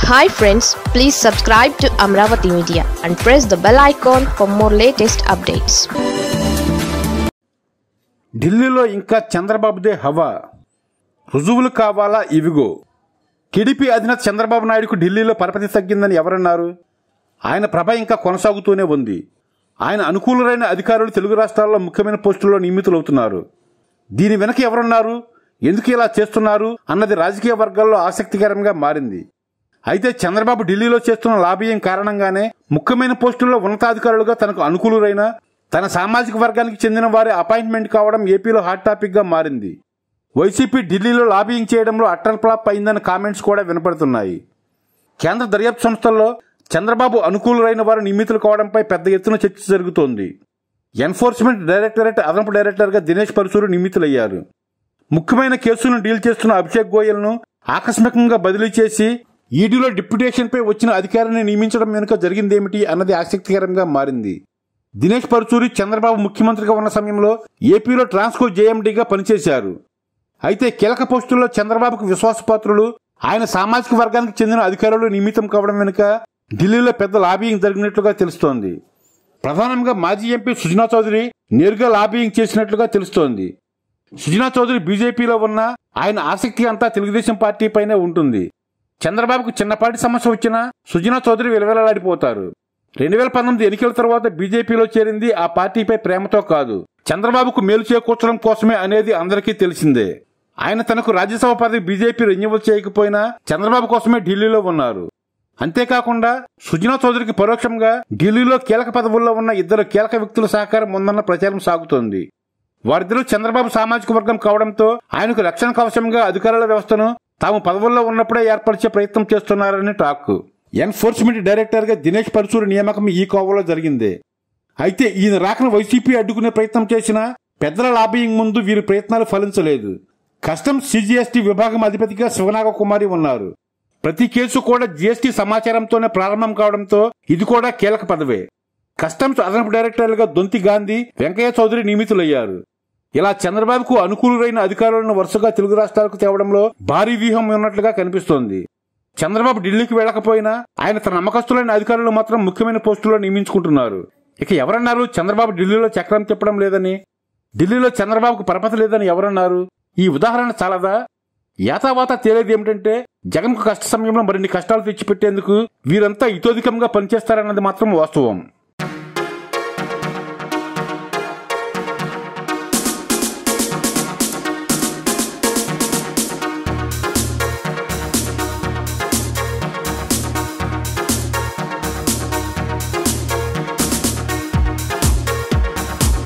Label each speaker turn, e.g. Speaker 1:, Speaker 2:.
Speaker 1: hi friends please subscribe to Amaravati media and press the bell icon for more latest updates
Speaker 2: ఢిల్లీలో ఇంకా చంద్రబాబుదే హవా రుజువులు కావాలా ఇవిగో టీడీపీ అధినేత చంద్రబాబు నాయుడుకు ఢిల్లీలో పరపతి తగ్గిందని ఎవరన్నారు ఆయన ప్రభ ఇంకా కొనసాగుతూనే ఉంది ఆయన అనుకూలురైన అధికారులు తెలుగు రాష్ట్రాల్లో ముఖ్యమైన పోస్టుల్లో నియమితులవుతున్నారు దీని వెనక ఎవరున్నారు ఎందుకు ఇలా చేస్తున్నారు అన్నది రాజకీయ వర్గాల్లో ఆసక్తికరంగా మారింది అయితే చంద్రబాబు ఢిల్లీలో చేస్తున్న లాబియం కారణంగానే ముఖ్యమైన పోస్టుల్లో ఉన్నతాధికారులుగా తనకు అనుకూలురైన తన సామాజిక వర్గానికి చెందిన వారి అపాయింట్మెంట్ కావడం ఏపీలో హాట్ టాపిక్ గా మారింది వైసీపీ ఢిల్లీలో లాబియింగ్ చేయడంలో అట్టల్ ఫ్లాప్ అయిందన్న కామెంట్స్ కూడా వినపడుతున్నాయి కేంద్ర దర్యాప్తు సంస్థల్లో చంద్రబాబు అనుకూలురైన వారు నియమితులు కావడంపై పెద్ద ఎత్తున చర్చ జరుగుతోంది ఎన్ఫోర్స్మెంట్ డైరెక్టరేట్ అదనపు డైరెక్టర్గా దినేష్ పరశూరు నియమితులయ్యారు ముఖ్యమైన కేసులను డీల్ చేస్తున్న అభిషేక్ గోయల్ను ఆకస్మికంగా బదిలీ చేసి ఈడీలో డిప్యుటేషన్పై వచ్చిన అధికారిని నియమించడం వెనుక జరిగిందేమిటి అన్నది ఆసక్తికరంగా మారింది దినేష్ పరచూరి చంద్రబాబు ముఖ్యమంత్రిగా ఉన్న సమయంలో ఏపీలో ట్రాన్స్కో జేఎండీగా పనిచేశారు అయితే కీలక పోస్టుల్లో చంద్రబాబుకు విశ్వాసపాత్రులు ఆయన సామాజిక వర్గానికి చెందిన అధికారులు నియమితం కావడం వెనుక ఢిల్లీలో పెద్ద లాబియింగ్ జరిగినట్లుగా తెలుస్తోంది ప్రధానంగా మాజీ ఎంపీ సుజనా చౌదరి నేరుగా లాబియింగ్ చేసినట్లుగా తెలుస్తోంది సుజనా చౌదరి బీజేపీలో ఉన్న ఆయన ఆసక్తి అంతా తెలుగుదేశం పార్టీపైనే ఉంటుంది చంద్రబాబుకు చిన్నపాటి సమస్య వచ్చినా సుజనా చౌదరి విలవిలలాడిపోతారు రెండు వేల పంతొమ్మిది ఎన్నికల తర్వాత బీజేపీలో చేరింది ఆ పార్టీపై ప్రేమతో కాదు చంద్రబాబుకు మేలు చేకూర్చడం కోసమే అనేది అందరికీ తెలిసిందే ఆయన తనకు రాజ్యసభ పదవి బీజేపీ రెన్యువల్ చేయకపోయినా చంద్రబాబు కోసమే ఢిల్లీలో ఉన్నారు అంతేకాకుండా సుజనా చౌదరికి పరోక్షంగా ఢిల్లీలో కీలక పదవుల్లో ఉన్న ఇద్దరు కీలక వ్యక్తుల సహకారం ఉందన్న ప్రచారం సాగుతోంది వారిద్దరూ చంద్రబాబు సామాజిక వర్గం కావడంతో ఆయనకు రక్షణ కవచంగా అధికారుల వ్యవస్థను తాము పదవుల్లో ఉన్నప్పుడే ఏర్పరిచే ప్రయత్నం చేస్తున్నారని టాక్ ఎన్ఫోర్స్మెంట్ డైరెక్టర్ గా దినేష్ పరచూరి నియామకం ఈ కోవలో జరిగిందే అయితే ఈయన రాకను వైసీపీ అడ్డుకునే ప్రయత్నం చేసినా పెద్దల లాబియింగ్ ముందు వీరి ప్రయత్నాలు ఫలించలేదు కస్టమ్స్ సిజిఎస్టీ విభాగం అధిపతిగా శివనాగ కుమారి ఉన్నారు ప్రతి కేసు కూడా జీఎస్టీ సమాచారంతోనే ప్రారంభం కావడంతో ఇది కూడా కీలక పదవే కస్టమ్స్ అదనపు డైరెక్టర్లుగా దొంతి గాంధీ వెంకయ్య చౌదరి నియమితులయ్యారు ఇలా చంద్రబాబుకు అనుకూలురైన అధికారులను వరుసగా తెలుగు రాష్ట్రాలకు తేవడంలో భారీ వ్యూహం ఉన్నట్లుగా కనిపిస్తోంది చంద్రబాబు ఢిల్లీకి వెళ్లకపోయినా ఆయన తన నమ్మకస్తులైన అధికారులు మాత్రం ముఖ్యమైన పోస్టుల్లో నియమించుకుంటున్నారు ఇక ఎవరన్నారు చంద్రబాబు ఢిల్లీలో చక్రం తిప్పడం లేదని ఢిల్లీలో చంద్రబాబుకు పరపతి లేదని ఎవరన్నారు ఈ ఉదాహరణ చాలదా యాతావాత తేలేది ఏమిటంటే జగన్కు కష్ట సమయంలో మరిన్ని కష్టాలు తెచ్చిపెట్టేందుకు వీరంతా ఇతోధికంగా పనిచేస్తారన్నది మాత్రం వాస్తవం